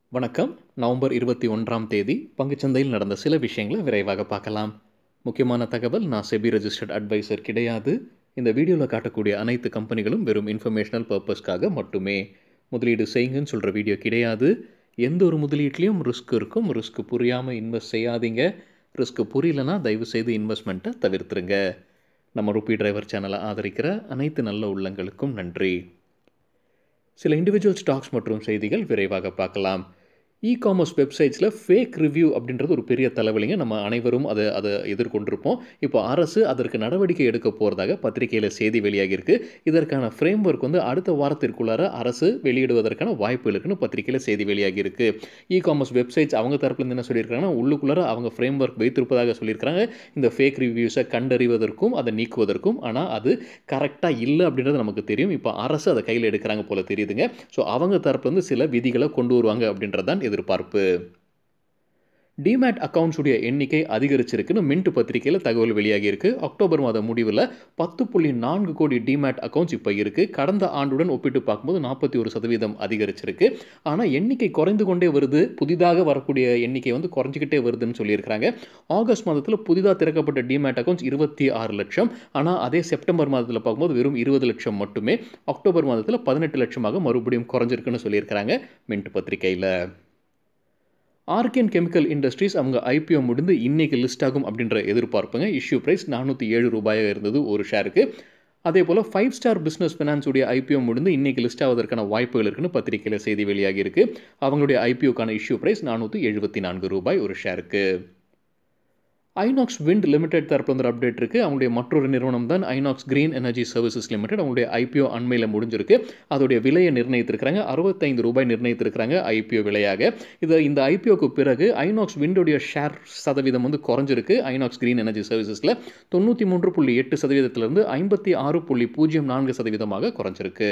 வணக்கம் நவம்பர் இருபத்தி ஒன்றாம் தேதி பங்குச்சந்தையில் நடந்த சில விஷயங்களை விரைவாக பார்க்கலாம் முக்கியமான தகவல் நான் செபி ரெஜிஸ்டர்ட் அட்வைசர் கிடையாது இந்த வீடியோவில் காட்டக்கூடிய அனைத்து கம்பெனிகளும் வெறும் இன்ஃபர்மேஷனல் பர்பஸ்க்காக மட்டுமே முதலீடு செய்யுங்கன்னு சொல்கிற வீடியோ கிடையாது எந்த ஒரு முதலீட்லேயும் ரிஸ்க் இருக்கும் ரிஸ்க் புரியாமல் இன்வெஸ்ட் செய்யாதீங்க ரிஸ்க் புரியலனா தயவு செய்து இன்வெஸ்ட்மெண்ட்டை தவிர்த்துருங்க நம்ம ருப்பி டிரைவர் சேனலை ஆதரிக்கிற அனைத்து நல்ல உள்ளங்களுக்கும் நன்றி சில இண்டிவிஜுவல் ஸ்டாக்ஸ் மற்றும் செய்திகள் விரைவாக பார்க்கலாம் இ காமர்ஸ் வெப்சைட்ஸில் ஃபேக் ரிவ்யூ அப்படின்றது ஒரு பெரிய தலைவலிங்க நம்ம அனைவரும் அதை அதை எதிர்கொண்டிருப்போம் இப்போ அரசு அதற்கு நடவடிக்கை எடுக்க போகிறதாக பத்திரிகையில் செய்தி வெளியாகியிருக்கு இதற்கான ஃப்ரேம் ஒர்க் வந்து அடுத்த வாரத்திற்குள்ளார அரசு வெளியிடுவதற்கான வாய்ப்பு இருக்குன்னு பத்திரிகையில் செய்தி வெளியாகியிருக்கு இ காமர்ஸ் வெப்சைட்ஸ் அவங்க தரப்புலேருந்து என்ன சொல்லியிருக்காங்கன்னா உள்ளுக்குள்ளார அவங்க ஃப்ரேம் ஒர்க் வைத்திருப்பதாக சொல்லியிருக்காங்க இந்த ஃபேக் ரிவ்யூஸை கண்டறிவதற்கும் அதை நீக்குவதற்கும் ஆனால் அது கரெக்டாக இல்லை அப்படின்றது நமக்கு தெரியும் இப்போ அரசு அதை கையில் எடுக்கிறாங்க போல தெரியுதுங்க ஸோ அவங்க தரப்புலேருந்து சில விதிகளை கொண்டு வருவாங்க அப்படின்றதான் எதிர்பார்ப்பு டிமேட் அக்கௌண்ட்ஸுடைய எண்ணிக்கை அதிகரிச்சிருக்குன்னு மின்ட் பத்திரிகையில் தகவல் வெளியாகியிருக்கு அக்டோபர் மாத முடிவில் பத்து புள்ளி நான்கு கோடி டிமேட் அக்கௌண்ட்ஸ் இப்போ இருக்குது கடந்த ஆண்டுடன் ஒப்பிட்டு பார்க்கும்போது நாற்பத்தி ஒரு சதவீதம் அதிகரிச்சிருக்கு ஆனால் எண்ணிக்கை குறைந்து கொண்டே வருது புதிதாக வரக்கூடிய எண்ணிக்கை வந்து குறைஞ்சிக்கிட்டே வருதுன்னு சொல்லியிருக்கிறாங்க ஆகஸ்ட் மாதத்தில் புதிதாக திறக்கப்பட்ட டிமேட் அக்கௌண்ட்ஸ் இருபத்தி ஆறு லட்சம் ஆனால் அதே செப்டம்பர் மாதத்தில் பார்க்கும்போது வெறும் இருபது லட்சம் மட்டுமே அக்டோபர் மாதத்தில் பதினெட்டு லட்சமாக மறுபடியும் குறைஞ்சிருக்குன்னு சொல்லியிருக்கிறாங்க மின்ட் பத்திரிகையில் ஆர்கேன் கெமிக்கல் இண்டஸ்ட்ரீஸ் அவங்க ஐபிஓ முடிந்து இன்னைக்கு லிஸ்ட் ஆகும் அப்படின்ற எதிர்பார்ப்புங்க இஷ்யூ ப்ரைஸ் நானூற்றி ஏழு ரூபாயாக இருந்தது ஒரு ஷேருக்கு அதே போல் ஃபைவ் ஸ்டார் பிஸ்னஸ் ஃபினான்ஸுடைய ஐபிஓ முடிந்து இன்னைக்கு லிஸ்ட் ஆவதற்கான வாய்ப்புகள் இருக்குன்னு பத்திரிகையில் செய்தி வெளியாகி இருக்கு அவங்களுடைய ஐபிஓக்கான இஷ்யூ ப்ரைஸ் நானூற்றி எழுபத்தி நான்கு ரூபாய் ஒரு ஷேருக்கு ஐநாக்ஸ் விண்ட் லிமிடெட் தரப்பு வந்து அப்டேட் இருக்குது அவங்களுடைய மற்றொரு நிறுவனம் தான் Inox green energy services limited அவங்களுடைய ஐபிஓ அண்மையில் முடிஞ்சிருக்கு அதோடைய விலையை நிர்ணயித்திருக்கிறாங்க அறுபத்தைந்து ரூபாய் நிர்ணயித்திருக்கிறாங்க ஐபிஓ விலையாக இது இந்த ஐபிஓக்கு பிறகு ஐநாக்ஸ் விண்டோடைய ஷேர் சதவீதம் வந்து குறைஞ்சிருக்கு ஐநாக்ஸ் கிரீன் எனர்ஜி சர்வீசஸில் தொண்ணூற்றி மூன்று புள்ளி எட்டு சதவீதத்திலிருந்து ஐம்பத்தி ஆறு புள்ளி பூஜ்ஜியம் நான்கு சதவீதமாக குறைஞ்சிருக்கு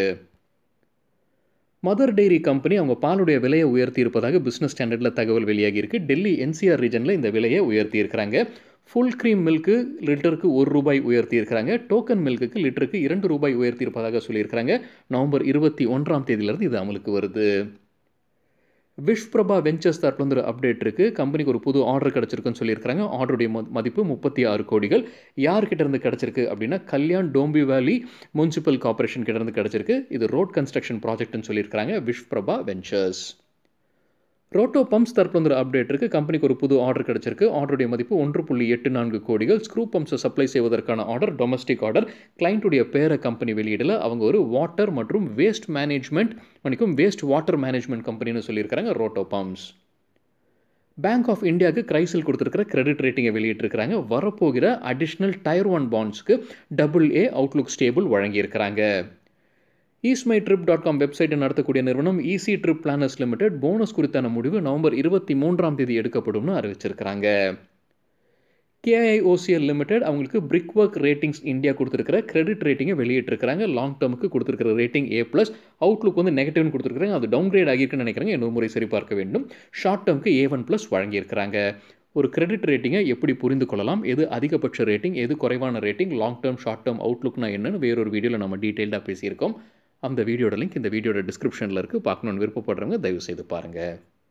மதர் டெய்ரி கம்பெனி அவங்க பாலுடைய விலையை உயர்த்தி இருப்பதாக பிஸ்னஸ் ஸ்டாண்டர்டில் தகவல் வெளியாகியிருக்கு டெல்லி என்சிஆர் ரீஜனில் இந்த விலையை உயர்த்தி இருக்கிறாங்க ஃபுல் க்ரீம் மில்க்கு லிட்டருக்கு ஒரு ரூபாய் உயர்த்தி இருக்கிறாங்க டோக்கன் மில்க்குக்கு லிட்டருக்கு இரண்டு ரூபாய் உயர்த்தி இருப்பதாக சொல்லியிருக்கிறாங்க நவம்பர் இருபத்தி ஒன்றாம் தேதியிலிருந்து இது அமலுக்கு வருது விஷ் பிரபா வெஞ்சர்ஸ் தரப்புல வந்து ஒரு அப்டேட் இருக்குது கம்பெனிக்கு ஒரு புது ஆர்டர் கிடச்சிருக்குன்னு சொல்லியிருக்காங்க ஆர்டருடைய மதிப்பு முப்பத்தி ஆறு கோடிகள் யார்கிட்ட இருந்து கிடச்சிருக்கு அப்படின்னா கல்யாண் டோம்பி வேலி முனிசிபல் கார்பரேஷன் கிட்ட இருந்து கிடச்சிருக்கு இது ரோட் கன்ஸ்ட்ரக்ஷன் ப்ராஜெக்ட்னு சொல்லியிருக்காங்க விஷ் பிரபா வெஞ்சர்ஸ் ரோட்டோ பம்ப்ஸ் தரப்புல வந்து ஒரு அப்டேட் இருக்குது கம்பெனிக்கு ஒரு புது ஆர்டர் கிடச்சிருக்கு ஆர்டருடைய மதிப்பு ஒன்று புள்ளி எட்டு நான்கு கோடிகள் ஸ்க்ரூ பம்ப்ஸை சப்ளை செய்வதற்கான ஆர்டர் டொமஸ்டிக் ஆர்டர் கிளைண்ட்டுடைய பேரை கம்பெனி வெளியிடல அவங்க ஒரு வாட்டர் மற்றும் வேஸ்ட் மேனேஜ்மெண்ட் மணிக்கும் வேஸ்ட் வாட்டர் மேனேஜ்மெண்ட் கம்பெனின்னு சொல்லியிருக்காங்க ரோட்டோ பம்ப்ஸ் பேங்க் ஆஃப் இந்தியாவுக்கு கிரைசில் கொடுத்துருக்கிற கிரெடிட் ரேட்டிங்கை வெளியிட்டிருக்கிறாங்க வரப்போகிற அடிஷ்னல் டயர் ஒன் பாண்ட்ஸ்க்கு டபுள் ஏ அவுட்லுக் ஸ்டேபிள் வழங்கியிருக்கிறாங்க ஈஸ்மை ட்ரிப் டாட் காம் வெப்சைட்டை நடத்தக்கூடிய நிறுவனம் easy trip planners limited bonus குறித்தான முடிவு நவம்பர் இருபத்தி மூன்றாம் தேதி எடுக்கப்படும்னு அறிவிச்சிருக்கிறாங்க கேஐஓசிஎல் லிமிடெட் அவங்களுக்கு பிரிக் ஒர்க் ரேட்டிங்ஸ் இந்தியா கொடுத்துருக்கிற கிரெடிட் ரேட்டிங்கை வெளியிட்டிருக்கிறாங்க லாங் டேர்முக்கு கொடுத்துருக்கிற ரேட்டிங் ஏ ப்ளஸ் அவுட்லுக் வந்து நெகட்டிவ்னு கொடுத்துருக்காங்க அது டவுன் கிரேட் ஆகியிருக்குன்னு நினைக்கிறாங்க இன்னொரு முறை சரி பார்க்க வேண்டும் ஷார்ட் டேர்முக்கு ஏ ஒன் ப்ளஸ் வழங்கியிருக்கிறாங்க ஒரு கிரெடிட் ரேட்டிங்கை எப்படி புரிந்து கொள்ளலாம் எது அதிகபட்ச ரேட்டிங் எது குறைவான rating long term short term அவுட்லுக்னா என்னன்னு வேறொரு வீடியோவில் நம்ம டீட்டெயில்டாக பேசியிருக்கோம் அந்த வீடியோட லிங்க் இந்த வீடியோட டிஸ்கிரிப்ஷனில் இருக்குது பார்க்கணுன்னு விருப்பப்படுறவங்க தயவு செய்து பாருங்கள்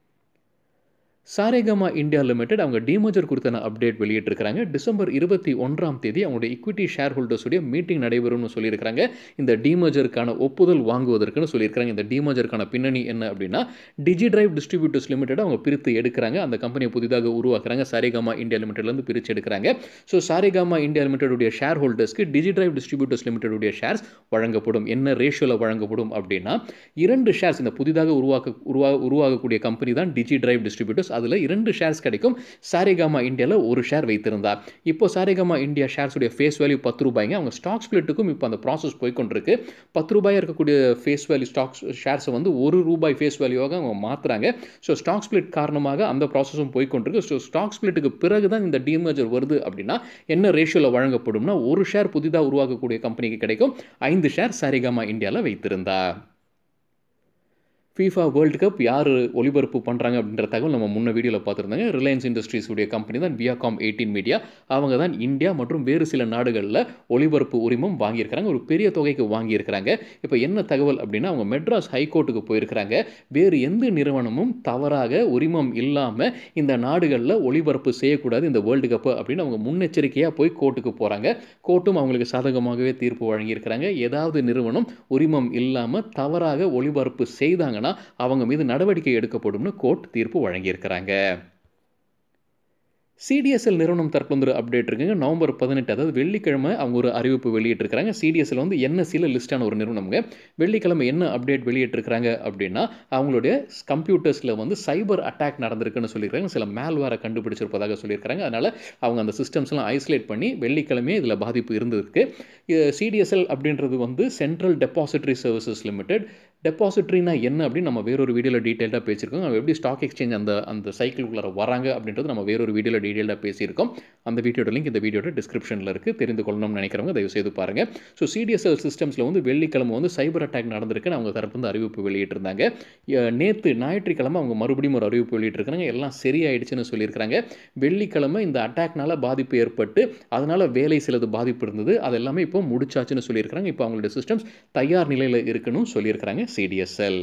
சாரேகமா இந்தியா லிமிடெட் அவங்க டிமர்ஜர் குறித்தான அப்டேட் வெளியிட்டிருக்கிறாங்க டிசம்பர் இருபத்தி ஒன்றாம் தேதி அவங்களுடைய ஈக்விட்டி ஷேர் ஹோல்டர்ஸுடைய மீட்டிங் நடைபெறும்னு சொல்லியிருக்காங்க இந்த டிமர்ஜருக்கான ஒப்புதல் வாங்குவதற்குன்னு சொல்லியிருக்காங்க இந்த டிமர்ஜருக்கான பின்னணி என்ன அப்படின்னா டிஜி டிரைவ் டிஸ்ட்ரிபியூட்டர்ஸ் லிமிடெட் அவங்க பிரித்து எடுக்கிறாங்க அந்த கம்பெனியை புதிதாக உருவாக்குறாங்க சாரேகாமா இந்தியா லிமிடெட்லேருந்து பிரித்து எடுக்கிறாங்க ஸோ சாரேகாமா இந்தியா லிமிடெடுடைய ஷேர் ஹோல்டர்ஸ்க்கு டிஜி டிரைவ் டிஸ்ட்ரிபியூட்டர்ஸ் லிமிடெடுடைய ஷேர்ஸ் வழங்கப்படும் என்ன ரேஷியோவில் வழங்கப்படும் அப்படின்னா இரண்டு ஷேர்ஸ் இந்த புதிதாக உருவாக்க உருவா உருவாகக்கூடிய கம்பெனி தான் டிஜி டிரைவ் டிஸ்ட்ரிபியூட்டர்ஸ் அதில் இரண்டு ஷேர்ஸ் கிடைக்கும் சாரேகாமா இந்தியாவில் ஒரு ஷேர் வைத்திருந்தார் இப்போ சாரேகாமா இந்தியா ஷேர்ஸுடைய ஃபேஸ் வேல்யூ பத்து ரூபாய்ங்க அவங்க ஸ்டாக் ஸ்பிளிட்டுக்கும் இப்போ அந்த ப்ராசஸ் போய்கொண்டிருக்கு பத்து ரூபாய் இருக்கக்கூடிய ஃபேஸ் வேல்யூ ஸ்டாக்ஸ் ஷேர்ஸை வந்து ஒரு ரூபாய் ஃபேஸ் வேல்யூவாக அவங்க மாற்றுறாங்க ஸோ ஸ்டாக் ஸ்பிளிட் காரணமாக அந்த ப்ராசஸும் போய்கொண்டிருக்கு ஸோ ஸ்டாக் ஸ்பிளிட்டுக்கு பிறகு தான் இந்த டிமர்ஜர் வருது அப்படின்னா என்ன ரேஷியோவில் வழங்கப்படும்னா ஒரு ஷேர் புதிதாக உருவாக்கக்கூடிய கம்பெனிக்கு கிடைக்கும் ஐந்து ஷேர் சாரேகாமா இந்தியாவில் வைத்திருந்தா ஃபீஃபா வேர்ல்டு கப் யார் ஒளிபரப்பு பண்ணுறாங்க அப்படின்ற தகவல் நம்ம முன்ன வீடியோவில் பார்த்துருந்தாங்க ரிலையன்ஸ் இண்டஸ்ட்ரீஸ் உடைய கம்பெனி தான் வியாகாம் எயிட்டீன் மீடியா அவங்க தான் இந்தியா மற்றும் வேறு சில நாடுகளில் ஒளிபரப்பு உரிமம் வாங்கியிருக்கிறாங்க ஒரு பெரிய தொகைக்கு வாங்கியிருக்கிறாங்க இப்போ என்ன தகவல் அப்படின்னா அவங்க மெட்ராஸ் ஹைகோர்ட்டுக்கு போயிருக்கிறாங்க வேறு எந்த நிறுவனமும் தவறாக உரிமம் இல்லாமல் இந்த நாடுகளில் ஒளிபரப்பு செய்யக்கூடாது இந்த வேர்ல்டு கப்பு அப்படின்னு அவங்க முன்னெச்சரிக்கையாக போய் கோர்ட்டுக்கு போகிறாங்க கோர்ட்டும் அவங்களுக்கு சாதகமாகவே தீர்ப்பு வழங்கியிருக்கிறாங்க ஏதாவது நிறுவனம் உரிமம் இல்லாமல் தவறாக ஒளிபரப்பு செய்தாங்கன்னா அவங்க மீது நடவடிக்கை எடுக்கப்படும்னு கோர்ட் தீர்ப்பு வழங்கியிருக்கிறாங்க சிடிஎஸ்எல் நிறுவனம் தரப்புல வந்து ஒரு அப்டேட் இருக்குங்க நவம்பர் பதினெட்டு அதாவது வெள்ளிக்கிழமை அவங்க ஒரு அறிவிப்பு வெளியிட்டிருக்கிறாங்க சிடிஎஸ்எல் வந்து என்எஸ்சியில் லிஸ்டான ஒரு நிறுவனம்ங்க வெள்ளிக்கிழமை என்ன அப்டேட் வெளியிட்டிருக்கிறாங்க அப்படின்னா அவங்களுடைய கம்ப்யூட்டர்ஸில் வந்து சைபர் அட்டாக் நடந்திருக்குன்னு சொல்லியிருக்காங்க சில மேல்வேரை கண்டுபிடிச்சிருப்பதாக சொல்லியிருக்காங்க அதனால் அவங்க அந்த சிஸ்டம்ஸ்லாம் ஐசோலேட் பண்ணி வெள்ளிக்கிழமையே இதில் பாதிப்பு இருந்திருக்கு சிடிஎஸ்எல் அப்படின்றது வந்து சென்ட்ரல் டெபாசிட்டரி சர்வீசஸ் லிமிடெட் டெபாசிட்ரினா என்ன அப்படின்னு நம்ம வேறொரு வீடியோவில் டீட்டெயிலாக பேசியிருக்கோம் அவங்க எப்படி ஸ்டாக் எக்ஸ்சேஞ்ச் அந்த அந்த சைக்கிள்குள்ளே வராங்க அப்படின்றது நம்ம வேறொரு வீடியோவில் டீட்டெயிலாக பேசியிருக்கோம் அந்த வீடியோட லிங்க் இந்த வீடியோட டிஸ்கிரிப்ஷனில் இருக்குது தெரிந்து கொள்ளணும்னு நினைக்கிறவங்க தயவு செய்து பாருங்கள் ஸோ சிடிஎஸ்எல் சிஸ்டம்ஸில் வந்து வெள்ளிக்கிழமை வந்து சைபர் அட்டாக் நடந்திருக்குன்னு அவங்க தரப்பு வந்து அறிவிப்பு வெளியிட்டிருந்தாங்க நேற்று ஞாயிற்றுக்கிழமை அவங்க மறுபடியும் ஒரு அறிவிப்பு வெளியிட்டிருக்காங்க எல்லாம் சரியாயிடுச்சுன்னு சொல்லியிருக்காங்க வெள்ளிக்கிழமை இந்த அட்டாக்னால பாதிப்பு ஏற்பட்டு அதனால் வேலை சிலது பாதிப்பு இருந்தது அது எல்லாமே இப்போ முடிச்சாச்சுன்னு சொல்லியிருக்காங்க இப்போ அவங்களுடைய சிஸ்டம்ஸ் தயார் நிலையில் இருக்குன்னு சொல்லியிருக்கிறாங்க சிடிஎஸ்எல்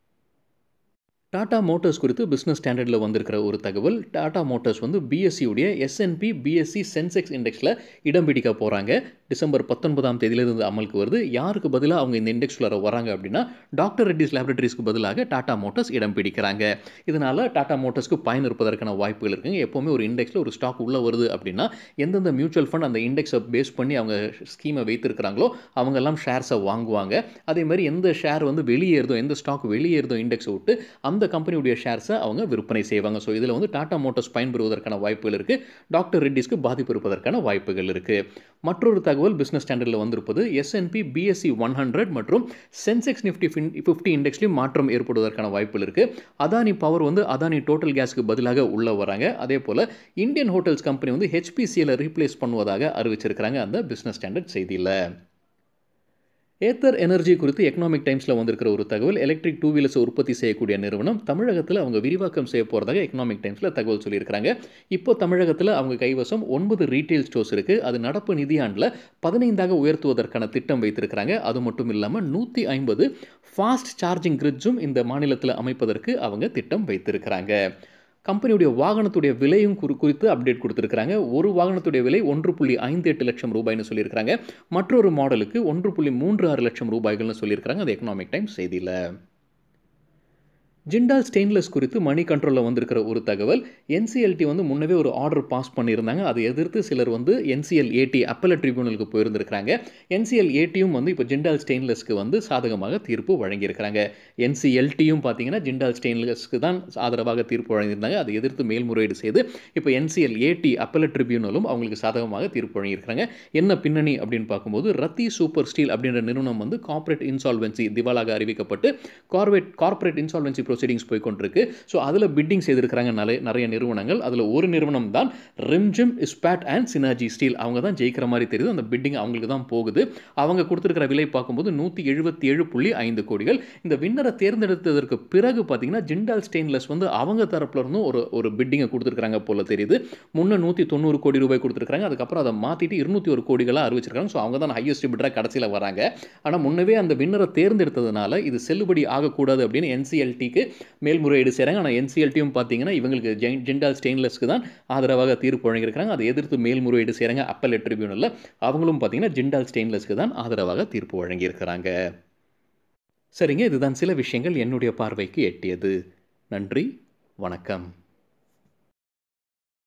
டாடா மோட்டார்ஸ் குறித்து பிஸ்னஸ் ஸ்டாண்டர்டில் வந்திருக்கிற ஒரு தகவல் டாடா மோட்டார்ஸ் வந்து பிஎஸ்சியுடைய எஸ்என்பி பிஎஸ்சி சென்செக்ஸ் இண்டெக்ஸில் இடம் பிடிக்க போகிறாங்க டிசம்பர் பத்தொன்பதாம் தேதியிலிருந்து அமலுக்கு வருது யாருக்கு பதிலாக அவங்க இந்த இண்டெக்ஸ்குள்ளார வராங்க அப்படின்னா டாக்டர் ரெட்டிஸ் லேபரேட்டரிஸ்க்கு பதிலாக டாடா மோட்டார்ஸ் இடம் பிடிக்கிறாங்க இதனால் டாடா மோட்டார்ஸ்க்கு பயன் இருப்பதற்கான வாய்ப்புகள் இருக்குங்க எப்போவுமே ஒரு இண்டெக்ஸில் ஒரு ஸ்டாக் உள்ளே வருது அப்படின்னா எந்தெந்த மியூச்சுவல் ஃபண்ட் அந்த இண்டெக்ஸை பேஸ் பண்ணி அவங்க ஸ்கீமை வைத்திருக்கிறாங்களோ அவங்கெல்லாம் ஷேர்ஸை வாங்குவாங்க அதே மாதிரி எந்த ஷேர் வந்து வெளியேறுதோ எந்த ஸ்டாக் வெளியேறுதோ இண்டெக்ஸை விட்டு அந்த கம்பெனியுடைய ஷேர்ஸை அவங்க விற்பனை செய்வாங்க ஸோ இதில் வந்து டாடா மோட்டார்ஸ் பயன்பெறுவதற்கான வாய்ப்புகள் இருக்குது டாக்டர் ரெட்டிஸ்க்கு பாதிப்பு இருப்பதற்கான வாய்ப்புகள் இருக்குது மற்றொரு தகவல் பிஸ்னஸ் ஸ்டாண்டர்டில் வந்திருப்பது எஸ்என்பி பிஎஸ்சி ஒன் ஹண்ட்ரட் மற்றும் சென்செக்ஸ் நிஃப்டி ஃபிஃப்டி இண்டெக்ஸ்லையும் மாற்றம் ஏற்படுவதற்கான வாய்ப்புகள் இருக்குது அதானி பவர் வந்து அதானி டோட்டல் கேஸ்க்கு பதிலாக உள்ளே வராங்க அதே போல் இந்தியன் ஹோட்டல்ஸ் கம்பெனி வந்து ஹெச்பிசியில் ரீப்ளேஸ் பண்ணுவதாக அறிவிச்சிருக்கிறாங்க அந்த பிஸ்னஸ் ஸ்டாண்டர்ட் செய்தியில் ஏத்தர் எனர்ஜி குறித்து எக்கனாமிக் டைம்ஸில் வந்திருக்கிற ஒரு தகவல் எலக்ட்ரிக் டூ வீலர்ஸ் உற்பத்தி செய்யக்கூடிய நிறுவனம் தமிழகத்தில் அவங்க விரிவாக்கம் செய்ய போகிறதாக எக்கனாமிக் டைம்ஸில் தகவல் சொல்லியிருக்காங்க இப்போ தமிழகத்தில் அவங்க கைவசம் ஒன்பது ரீட்டைல் ஸ்டோர்ஸ் இருக்குது அது நடப்பு நிதியாண்டில் பதினைந்தாக உயர்த்துவதற்கான திட்டம் வைத்திருக்கிறாங்க அது மட்டும் இல்லாமல் நூற்றி ஐம்பது ஃபாஸ்ட் சார்ஜிங் கிரிட்ஜும் இந்த மாநிலத்தில் அமைப்பதற்கு அவங்க திட்டம் வைத்திருக்கிறாங்க கம்பெனியுடைய வாகனத்துடைய விலையும் குறி குறித்து அப்டேட் கொடுத்துருக்காங்க ஒரு வாகனத்துடைய விலை ஒன்று புள்ளி ஐந்து எட்டு லட்சம் ரூபாய்னு சொல்லியிருக்காங்க மற்றொரு மாடலுக்கு ஒன்று புள்ளி மூன்று ஆறு லட்சம் ரூபாய்கள்னு சொல்லியிருக்காங்க அது எக்கனாமிக் டைம் செய்தியில் ஜிண்டால் ஸ்டெயின்லெஸ் குறித்து மணி கண்ட்ரோலில் வந்திருக்கிற ஒரு தகவல் என்சிஎல்டி வந்து முன்னவே ஒரு ஆர்டர் பாஸ் பண்ணியிருந்தாங்க அதை எதிர்த்து சிலர் வந்து என்சிஎல் ஏடி அப்பல ட்ரிபியூனலுக்கு போயிருந்திருக்கிறாங்க என்சிஎல் ஏடியும் வந்து இப்போ ஜிண்டால் ஸ்டெயின்லெஸ்க்கு வந்து சாதகமாக தீர்ப்பு வழங்கியிருக்கிறாங்க என்சிஎல்டியும் பார்த்தீங்கன்னா ஜிண்டால் ஸ்டெயின்லெஸ்க்கு தான் ஆதரவாக தீர்ப்பு வழங்கியிருந்தாங்க அதை எதிர்த்து மேல்முறையீடு செய்து இப்போ என்சிஎல் ஏடி அப்பல ட்ரிபியூனலும் அவங்களுக்கு சாதகமாக தீர்ப்பு வழங்கியிருக்கிறாங்க என்ன பின்னணி அப்படின்னு பார்க்கும்போது ரத்தி சூப்பர் ஸ்டீல் அப்படின்ற நிறுவனம் வந்து கார்ப்பரேட் இன்சால்வென்சி திவாலாக அறிவிக்கப்பட்டு கார்பரேட் கார்ப்பரேட் இன்சால்வென்சி ப்ரொசீடிங்ஸ் போய் கொண்டிருக்கு ஸோ அதில் பிட்டிங் செய்திருக்கிறாங்க நிறைய நிறைய நிறுவனங்கள் அதில் ஒரு நிறுவனம் தான் Rimjhim Ispat and synergy steel அவங்க தான் ஜெயிக்கிற மாதிரி தெரியுது அந்த பிட்டிங் அவங்களுக்கு தான் போகுது அவங்க கொடுத்துருக்கிற விலை பார்க்கும்போது நூற்றி எழுபத்தி ஏழு புள்ளி ஐந்து கோடிகள் இந்த வின்னரை தேர்ந்தெடுத்ததற்கு பிறகு பார்த்தீங்கன்னா ஜிண்டால் ஸ்டெயின்லெஸ் வந்து அவங்க தரப்புல இருந்தும் ஒரு ஒரு பிட்டிங்கை கொடுத்துருக்காங்க போல தெரியுது முன்ன நூற்றி தொண்ணூறு கோடி ரூபாய் கொடுத்துருக்காங்க அதுக்கப்புறம் அதை மாற்றிட்டு இருநூத்தி ஒரு கோடிகளாக அறிவிச்சிருக்காங்க ஸோ அவங்க தான் ஹையஸ்ட் பிட்டராக கடைசியில் வராங்க ஆனால் முன்னவே அந்த வின்னரை தேர்ந்தெடுத்ததுனால இது செல்லுபடி ஆகக்கூடாது அப்படின்னு என்சிஎல்டிக்கு மேல்முறையீடு செய்கிறாங்க ஆனால் என்சிஎல்டியும் பார்த்தீங்கன்னா இவங்களுக்கு ஜெண்டால் ஸ்டெயின்லெஸ்க்கு தான் ஆதரவாக தீர்ப்பு வழங்கியிருக்கிறாங்க அதை எதிர்த்து மேல்முறையீடு செய்கிறாங்க அப்பல் ட்ரிபியூனலில் அவங்களும் பார்த்தீங்கன்னா ஜிண்டால் ஸ்டெயின்லெஸ்க்கு தான் ஆதரவாக தீர்ப்பு வழங்கியிருக்கிறாங்க சரிங்க இதுதான் சில விஷயங்கள் என்னுடைய பார்வைக்கு எட்டியது நன்றி வணக்கம்